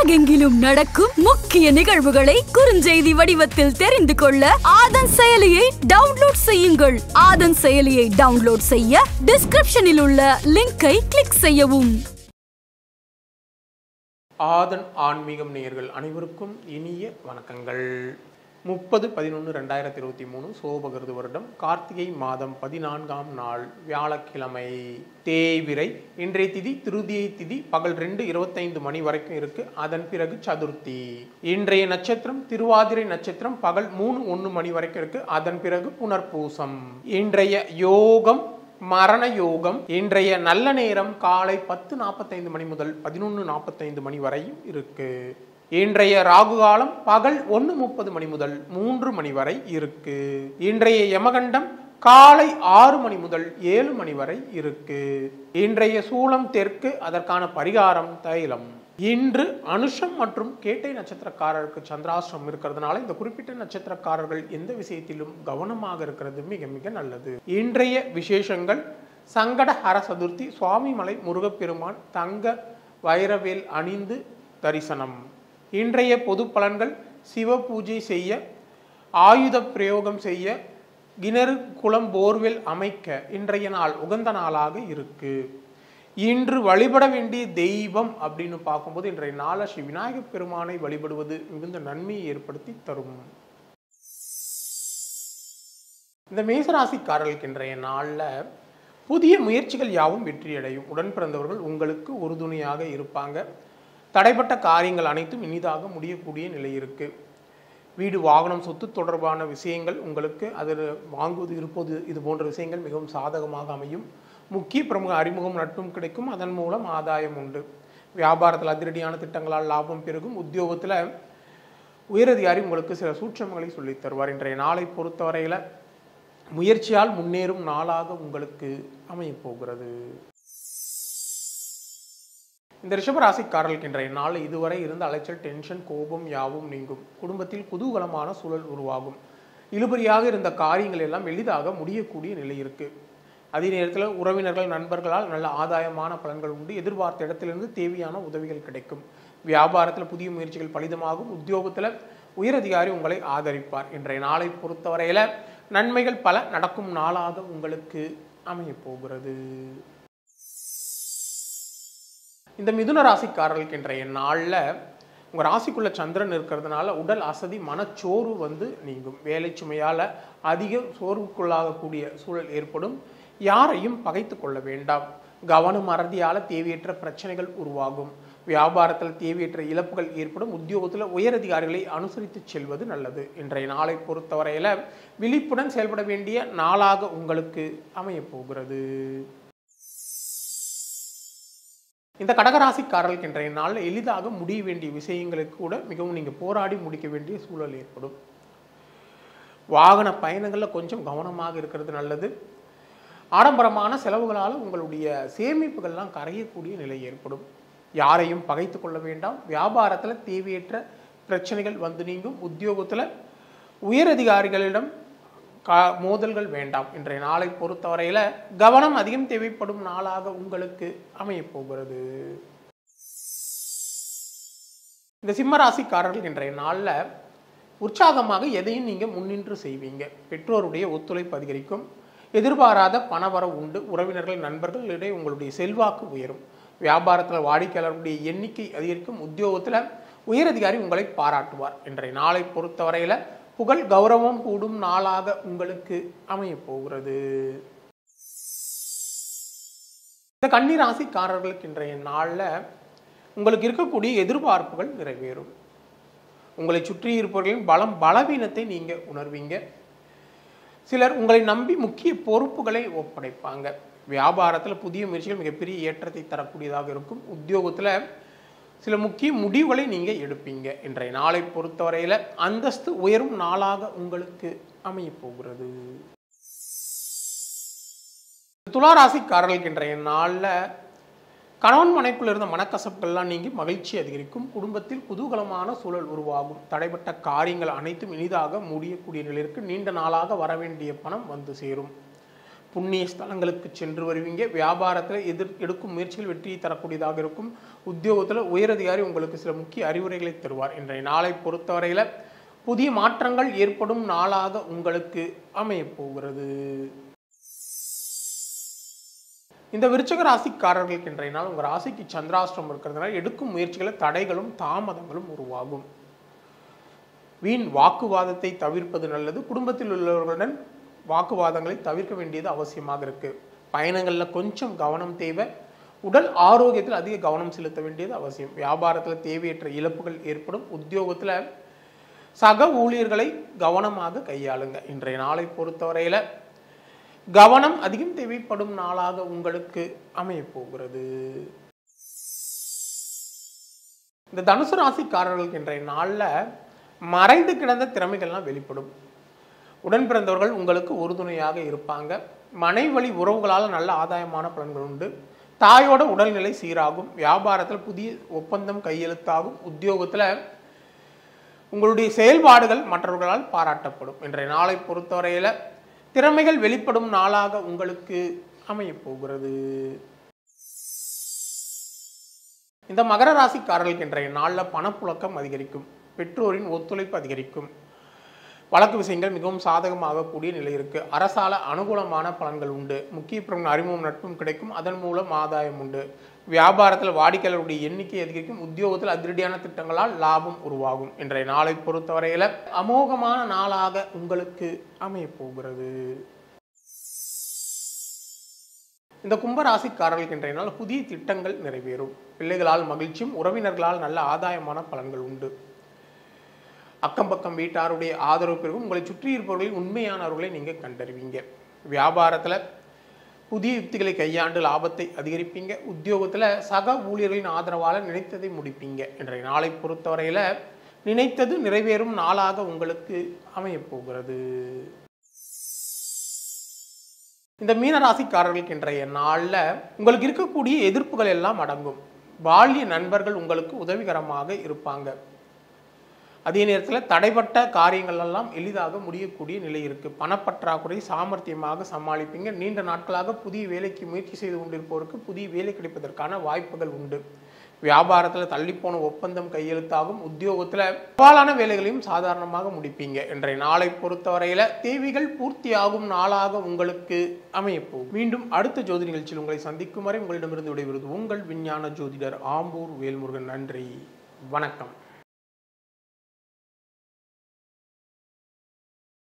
உலகெங்கிலும் நடக்கும் முக்கிய நிகழ்வுகளை குறுஞ்செய்தி வடிவத்தில் தெரிந்து கொள்ள ஆதன் செயலியை டவுன்லோட் செய்யுங்கள் ஆதன் செயலியை டவுன்லோட் செய்ய டிஸ்கிரிப்ஷனில் உள்ள லிங்கை கிளிக் செய்யவும் ஆதன் ஆன்மீகம் நேயர்கள் அனைவருக்கும் இனிய வணக்கங்கள் முப்பது பதினொன்று ரெண்டாயிரத்தி இருபத்தி மூணு சோபகிருது வருடம் கார்த்திகை மாதம் பதினான்காம் நாள் வியாழக்கிழமை தேய்விரை இன்றைய திதி திருதியை திதி பகல் ரெண்டு இருபத்தைந்து மணி வரைக்கும் இருக்கு அதன் பிறகு சதுர்த்தி இன்றைய நட்சத்திரம் திருவாதிரை நட்சத்திரம் பகல் மூணு ஒன்று மணி வரைக்கும் இருக்கு அதன் பிறகு புனர்பூசம் இன்றைய யோகம் மரண யோகம் இன்றைய நல்ல நேரம் காலை பத்து நாற்பத்தைந்து மணி முதல் பதினொன்று நாற்பத்தைந்து மணி வரையும் இருக்கு இன்றைய ராகு காலம் பகல் ஒன்று முப்பது மணி முதல் மூன்று மணி வரை இருக்கு இன்றைய யமகண்டம் காலை ஆறு மணி முதல் ஏழு மணி வரை இருக்கு இன்றைய சூலம் தெற்கு அதற்கான பரிகாரம் தைலம் இன்று அனுஷம் மற்றும் கேட்டை நட்சத்திரக்காரருக்கு சந்திராசிரம் இருக்கிறதுனால இந்த குறிப்பிட்ட நட்சத்திரக்காரர்கள் எந்த விஷயத்திலும் கவனமாக இருக்கிறது மிக மிக நல்லது இன்றைய விசேஷங்கள் சங்கட ஹர சதுர்த்தி சுவாமிமலை முருகப்பெருமான் தங்க வைரவேல் அணிந்து தரிசனம் இன்றைய பொது பலன்கள் சிவ பூஜை செய்ய ஆயுத பிரயோகம் செய்ய கிணறு குளம் போர்வெல் அமைக்க இன்றைய நாள் உகந்த நாளாக இருக்கு இன்று வழிபட வேண்டிய தெய்வம் அப்படின்னு பார்க்கும்போது இன்றைய நாள ஸ்ரீ விநாயகப் பெருமானை வழிபடுவது மிகுந்த நன்மையை ஏற்படுத்தி தரும் இந்த மேசராசிக்காரர்களுக்கு இன்றைய நாளில் புதிய முயற்சிகள் யாவும் வெற்றியடையும் உடன் பிறந்தவர்கள் உங்களுக்கு உறுதுணையாக இருப்பாங்க தடைப்பட்ட காரியங்கள் அனைத்தும் இனிதாக முடியக்கூடிய நிலை இருக்கு வீடு வாகனம் சொத்து தொடர்பான விஷயங்கள் உங்களுக்கு அதில் வாங்குவது இருப்பது இது போன்ற விஷயங்கள் மிகவும் சாதகமாக அமையும் முக்கிய பிரமுக அறிமுகம் நட்பும் கிடைக்கும் அதன் மூலம் ஆதாயம் உண்டு வியாபாரத்தில் அதிரடியான திட்டங்களால் லாபம் பெருகும் உத்தியோகத்தில் உயரதிகாரி உங்களுக்கு சில சூட்சமங்களை சொல்லித் தருவார் இன்றைய நாளை பொறுத்தவரையில் முயற்சியால் முன்னேறும் நாளாக உங்களுக்கு அமையப் போகிறது இந்த ரிஷபராசிக்காரர்களுக்கு இன்றைய நாள் இதுவரை இருந்த அலைச்சல் டென்ஷன் கோபம் யாவும் நீங்கும் குடும்பத்தில் குதூகலமான சூழல் உருவாகும் இழுபறியாக இருந்த காரியங்கள் எல்லாம் எளிதாக முடியக்கூடிய நிலை இருக்கு அதே நேரத்தில் உறவினர்கள் நண்பர்களால் நல்ல ஆதாயமான பலன்கள் உண்டு எதிர்பார்த்த இடத்திலிருந்து தேவையான உதவிகள் கிடைக்கும் வியாபாரத்தில் புதிய முயற்சிகள் பலிதமாகும் உத்தியோகத்தில் உயரதிகாரி உங்களை ஆதரிப்பார் இன்றைய நாளை பொறுத்தவரையில நன்மைகள் பல நடக்கும் நாளாக உங்களுக்கு அமையப் போகிறது இந்த மிதுன ராசிக்காரர்களுக்கு இன்றைய நாளில் உங்கள் ராசிக்குள்ள சந்திரன் இருக்கிறதுனால உடல் அசதி மனச்சோர்வு வந்து நீங்கும் வேலை சுமையால் அதிக சோர்வுக்குள்ளாகக்கூடிய சூழல் ஏற்படும் யாரையும் பகைத்து கொள்ள வேண்டாம் கவன மறதியால் தேவையற்ற பிரச்சனைகள் உருவாகும் வியாபாரத்தில் தேவையற்ற இழப்புகள் ஏற்படும் உத்தியோகத்தில் உயரதிகாரிகளை அனுசரித்து செல்வது நல்லது இன்றைய நாளை பொறுத்தவரையில் விழிப்புடன் செயல்பட வேண்டிய நாளாக உங்களுக்கு அமையப் போகிறது இந்த கடகராசிக்காரர்களுக்கு இன்றைய நாளில் எளிதாக முடிய வேண்டிய விஷயங்களுக்கு கூட மிகவும் நீங்கள் போராடி முடிக்க வேண்டிய சூழல் ஏற்படும் வாகன பயணங்களில் கொஞ்சம் கவனமாக இருக்கிறது நல்லது ஆடம்பரமான செலவுகளால் உங்களுடைய சேமிப்புகள்லாம் கரையக்கூடிய நிலை ஏற்படும் யாரையும் பகைத்து கொள்ள வேண்டாம் வியாபாரத்தில் தேவையற்ற பிரச்சனைகள் வந்து நீங்கும் உத்தியோகத்தில் உயரதிகாரிகளிடம் கா மோதல்கள் வேண்டாம் இன்றைய நாளை பொறுத்தவரையில் கவனம் அதிகம் தேவைப்படும் நாளாக உங்களுக்கு அமையப் போகிறது இந்த சிம்ம ராசிக்காரர்கள் இன்றைய நாளில் உற்சாகமாக எதையும் நீங்கள் முன்னின்று செய்வீங்க பெற்றோருடைய ஒத்துழைப்பு அதிகரிக்கும் எதிர்பாராத பணவரவு உண்டு உறவினர்கள் நண்பர்களிடையே உங்களுடைய செல்வாக்கு உயரும் வியாபாரத்தில் வாடிக்கையாளர்களுடைய எண்ணிக்கை அதிகரிக்கும் உத்தியோகத்தில் உயரதிகாரி உங்களை பாராட்டுவார் இன்றைய நாளை பொறுத்தவரையில் புகழ் கௌரவம் கூடும் நாளாக உங்களுக்கு அமையப் போகிறது இந்த கன்னி ராசிக்காரர்களுக்கு இன்றைய நாளில் உங்களுக்கு இருக்கக்கூடிய எதிர்பார்ப்புகள் நிறைவேறும் உங்களை சுற்றி இருப்பவர்களின் பலம் பலவீனத்தை நீங்கள் உணர்வீங்க சிலர் உங்களை நம்பி முக்கிய பொறுப்புகளை ஒப்படைப்பாங்க வியாபாரத்தில் புதிய முயற்சிகள் மிகப்பெரிய ஏற்றத்தை தரக்கூடியதாக இருக்கும் உத்தியோகத்தில் சில முக்கிய முடிவுகளை நீங்கள் எடுப்பீங்க இன்றைய நாளை பொறுத்தவரையில் அந்தஸ்து உயரும் நாளாக உங்களுக்கு அமையப் போகிறது துளாராசிக்காரர்களுக்கு இன்றைய நாளில் கணவன் மனைக்குள்ள இருந்த மனக்கசப்புகள்லாம் நீங்கி மகிழ்ச்சி அதிகரிக்கும் குடும்பத்தில் குதூகலமான சூழல் உருவாகும் தடைப்பட்ட காரியங்கள் அனைத்தும் இனிதாக முடியக்கூடிய நிலையிற்கு நீண்ட நாளாக வர வேண்டிய பணம் வந்து சேரும் புண்ணிய ஸ்தலங்களுக்கு சென்று வருவீங்க வியாபாரத்தில் எதிர் எடுக்கும் முயற்சிகள் வெற்றியை தரக்கூடியதாக இருக்கும் உத்தியோகத்தில் உயரதிகாரி உங்களுக்கு சில முக்கிய அறிவுரைகளை தருவார் இன்றைய நாளை பொறுத்தவரையில் புதிய மாற்றங்கள் ஏற்படும் நாளாக உங்களுக்கு அமையப் போகிறது இந்த விருச்சக ராசிக்காரர்களுக்கு இன்றைய நாள் உங்கள் ராசிக்கு சந்திராஷ்டிரம் இருக்கிறதுனால எடுக்கும் முயற்சிகளில் தடைகளும் தாமதங்களும் உருவாகும் வீண் வாக்குவாதத்தை தவிர்ப்பது நல்லது குடும்பத்தில் உள்ளவர்களுடன் வாக்குவாதங்களை தவிர்க்க வேண்டியது அவசியமாக இருக்கு பயணங்களில் கொஞ்சம் கவனம் தேவை உடல் ஆரோக்கியத்தில் அதிக கவனம் செலுத்த வேண்டியது அவசியம் வியாபாரத்தில் தேவையற்ற இழப்புகள் ஏற்படும் உத்தியோகத்தில் சக ஊழியர்களை கவனமாக கையாளுங்க இன்றைய நாளை பொறுத்தவரையில் கவனம் அதிகம் தேவைப்படும் நாளாக உங்களுக்கு அமையப் போகிறது இந்த தனுசு ராசிக்காரர்களுக்கு இன்றைய நாளில் மறைந்து கிடந்த திறமைகள்லாம் வெளிப்படும் உடன் பிறந்தவர்கள் உங்களுக்கு உறுதுணையாக இருப்பாங்க மனை வழி உறவுகளால் நல்ல ஆதாயமான பலன்கள் உண்டு தாயோட உடல்நிலை சீராகும் வியாபாரத்தில் புதிய ஒப்பந்தம் கையெழுத்தாகும் உத்தியோகத்தில் உங்களுடைய செயல்பாடுகள் மற்றவர்களால் பாராட்டப்படும் இன்றைய நாளை பொறுத்தவரையில் திறமைகள் வெளிப்படும் நாளாக உங்களுக்கு அமையப் போகிறது இந்த மகர ராசிக்காரர்களுக்கு இன்றைய நாளில் பணப்புழக்கம் அதிகரிக்கும் பெற்றோரின் ஒத்துழைப்பு அதிகரிக்கும் வழக்கு விஷயங்கள் மிகவும் சாதகமாக கூடிய நிலை இருக்கு அரசால அனுகூலமான பலன்கள் உண்டு முக்கிய பிரமுக அறிமுகம் நட்பும் கிடைக்கும் அதன் மூலம் ஆதாயம் உண்டு வியாபாரத்தில் வாடிக்கையாளருடைய எண்ணிக்கை அதிகரிக்கும் உத்தியோகத்தில் அதிரடியான திட்டங்களால் லாபம் உருவாகும் இன்றைய நாளை பொறுத்தவரையில அமோகமான நாளாக உங்களுக்கு அமையப் போகிறது இந்த கும்பராசிக்காரர்களுக்கு இன்றைய நாள் புதிய திட்டங்கள் நிறைவேறும் பிள்ளைகளால் மகிழ்ச்சியும் உறவினர்களால் நல்ல ஆதாயமான பலன்கள் உண்டு அக்கம் பக்கம் வீட்டாருடைய ஆதரவு பெருகும் உங்களை சுற்றி இருப்பவர்களில் உண்மையானவர்களை நீங்கள் கண்டறிவீங்க வியாபாரத்தில் புதிய யுக்திகளை கையாண்டு லாபத்தை அதிகரிப்பீங்க உத்தியோகத்தில் சக ஊழியர்களின் ஆதரவால் நினைத்ததை முடிப்பீங்க இன்றைய நாளை பொறுத்தவரையில் நினைத்தது நிறைவேறும் நாளாக உங்களுக்கு அமையப் போகிறது இந்த மீனராசிக்காரர்களுக்கு இன்றைய நாளில் உங்களுக்கு இருக்கக்கூடிய எதிர்ப்புகள் எல்லாம் அடங்கும் பால்ய நண்பர்கள் உங்களுக்கு உதவிகரமாக இருப்பாங்க அதே நேரத்தில் தடைப்பட்ட காரியங்கள் எல்லாம் எளிதாக முடியக்கூடிய நிலை இருக்கு பணப்பற்றாக்குறை சாமர்த்தியமாக சமாளிப்பீங்க நீண்ட நாட்களாக புதிய வேலைக்கு முயற்சி செய்து கொண்டிருப்பவருக்கு புதிய வேலை கிடைப்பதற்கான வாய்ப்புகள் உண்டு வியாபாரத்தில் தள்ளிப்போன ஒப்பந்தம் கையெழுத்தாகும் உத்தியோகத்தில் சவாலான வேலைகளையும் சாதாரணமாக முடிப்பீங்க இன்றைய நாளை பொறுத்தவரையில தேவைகள் பூர்த்தியாகும் நாளாக உங்களுக்கு அமையப்போகும் மீண்டும் அடுத்த ஜோதி நிகழ்ச்சியில் உங்களை சந்திக்கும் வரை உங்களிடமிருந்து விடைபெறுவது உங்கள் விஞ்ஞான ஜோதிடர் ஆம்பூர் வேல்முருகன் நன்றி வணக்கம்